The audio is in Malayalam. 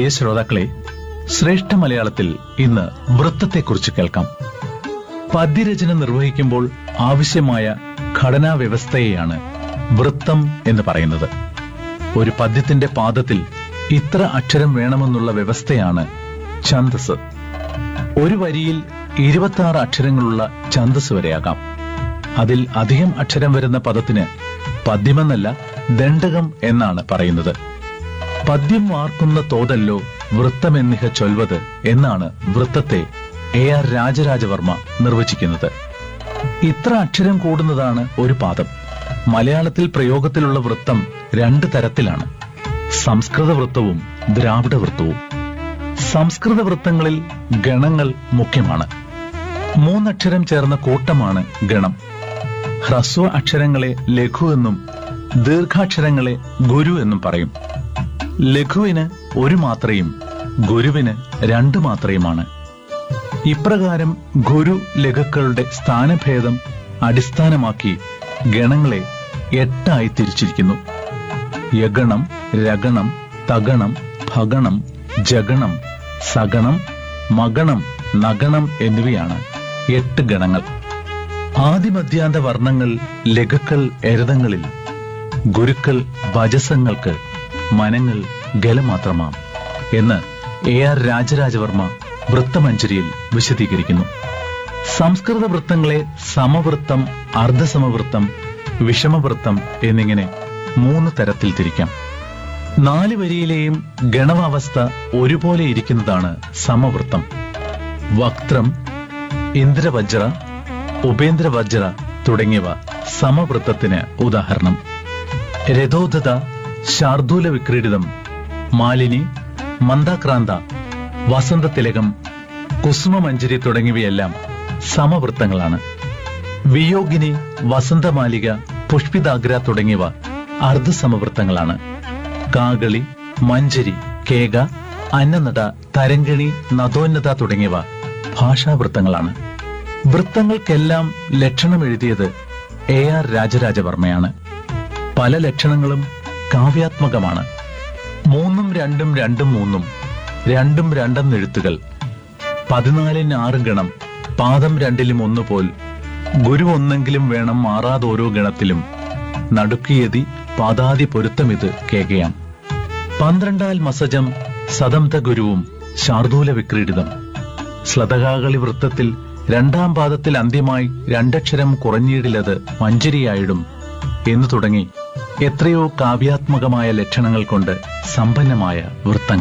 പ്രിയ ശ്രോതാക്കളെ ശ്രേഷ്ഠ മലയാളത്തിൽ ഇന്ന് വൃത്തത്തെക്കുറിച്ച് കേൾക്കാം പദ്യരചന നിർവഹിക്കുമ്പോൾ ആവശ്യമായ ഘടനാ വ്യവസ്ഥയെയാണ് വൃത്തം എന്ന് പറയുന്നത് ഒരു പദ്യത്തിന്റെ പാദത്തിൽ ഇത്ര അക്ഷരം വേണമെന്നുള്ള വ്യവസ്ഥയാണ് ഛന്ദസ് ഒരു വരിയിൽ ഇരുപത്തി ആറ് അക്ഷരങ്ങളുള്ള ഛന്ദസ് വരെയാകാം അതിൽ അധികം അക്ഷരം വരുന്ന പദത്തിന് പദ്യമെന്നല്ല ദണ്ഡകം എന്നാണ് പറയുന്നത് പദ്യം വാർക്കുന്ന തോതല്ലോ വൃത്തമെന്നിഹ ചൊൽവത് എന്നാണ് വൃത്തത്തെ എ ആർ രാജരാജവർമ്മ നിർവചിക്കുന്നത് ഇത്ര അക്ഷരം കൂടുന്നതാണ് ഒരു പാദം മലയാളത്തിൽ പ്രയോഗത്തിലുള്ള വൃത്തം രണ്ട് തരത്തിലാണ് സംസ്കൃത വൃത്തവും ദ്രാവിഡ വൃത്തവും സംസ്കൃത വൃത്തങ്ങളിൽ ഗണങ്ങൾ മുഖ്യമാണ് മൂന്നക്ഷരം ചേർന്ന കൂട്ടമാണ് ഗണം ഹ്രസ്വ അക്ഷരങ്ങളെ ലഘു എന്നും ദീർഘാക്ഷരങ്ങളെ ഗുരു എന്നും പറയും ലഘുവിന് ഒരു മാത്രയും ഗുരുവിന് രണ്ട് മാത്രയുമാണ് ഇപ്രകാരം ഗുരു ലഘുക്കളുടെ സ്ഥാനഭേദം അടിസ്ഥാനമാക്കി ഗണങ്ങളെ എട്ടായി തിരിച്ചിരിക്കുന്നു യഗണം രഗണം തഗണം ഭഗണം ജഗണം സഗണം മഗണം നഗണം എന്നിവയാണ് എട്ട് ഗണങ്ങൾ ആദിമധ്യാന്ത വർണ്ണങ്ങൾ ലഘുക്കൾ എരതങ്ങളിൽ ഗുരുക്കൾ വജസങ്ങൾക്ക് മനങ്ങൾ ഗലമാത്രമാം എന്ന് എ ആർ രാജരാജവർമ്മ വൃത്തമഞ്ജരിയിൽ വിശദീകരിക്കുന്നു സംസ്കൃത വൃത്തങ്ങളെ സമവൃത്തം അർദ്ധസമവൃത്തം വിഷമവൃത്തം എന്നിങ്ങനെ മൂന്ന് തരത്തിൽ തിരിക്കാം നാല് വരിയിലെയും ഗണവാവസ്ഥ ഒരുപോലെ ഇരിക്കുന്നതാണ് സമവൃത്തം വക്ത്രം ഇന്ദ്രവജ്ര ഉപേന്ദ്രവജ്ര തുടങ്ങിയവ സമവൃത്തത്തിന് ഉദാഹരണം രഥോദ്ധത ശാർദൂല വിക്രീഡിതം മാലിനി മന്ദാക്രാന്ത വസന്തതിലകം കുസുമമഞ്ജരി തുടങ്ങിയവയെല്ലാം സമവൃത്തങ്ങളാണ് വിയോഗിനി വസന്തമാലിക പുഷ്പിതാഗ്ര തുടങ്ങിയവ അർദ്ധസമവൃത്തങ്ങളാണ് കാകളി മഞ്ജരി കേക അന്നനട തരങ്കിണി നദോന്നത തുടങ്ങിയവ ഭാഷാവൃത്തങ്ങളാണ് വൃത്തങ്ങൾക്കെല്ലാം ലക്ഷണം എഴുതിയത് എ ആർ രാജരാജവർമ്മയാണ് പല ലക്ഷണങ്ങളും കാവ്യാത്മകമാണ് മൂന്നും രണ്ടും രണ്ടും മൂന്നും രണ്ടും രണ്ടും എഴുത്തുകൾ പതിനാലിന് ആറ് ഗണം പാദം രണ്ടിലും ഒന്നുപോൽ ഗുരു ഒന്നെങ്കിലും വേണം മാറാതോരോ ഗണത്തിലും നടുക്കിയതി പാദാതി പൊരുത്തമിത് കേകയാം പന്ത്രണ്ടാൽ മസജം സദംത ഗുരുവും ശാർദൂല വിക്രീഡിതം ശ്ലതകാകളി വൃത്തത്തിൽ രണ്ടാം പാദത്തിൽ അന്ത്യമായി രണ്ടക്ഷരം കുറഞ്ഞിടിലത് മഞ്ചരിയായിടും എന്നു തുടങ്ങി എത്രയോ കാവ്യാത്മകമായ ലക്ഷണങ്ങൾ കൊണ്ട് സമ്പന്നമായ വൃത്തങ്ങൾ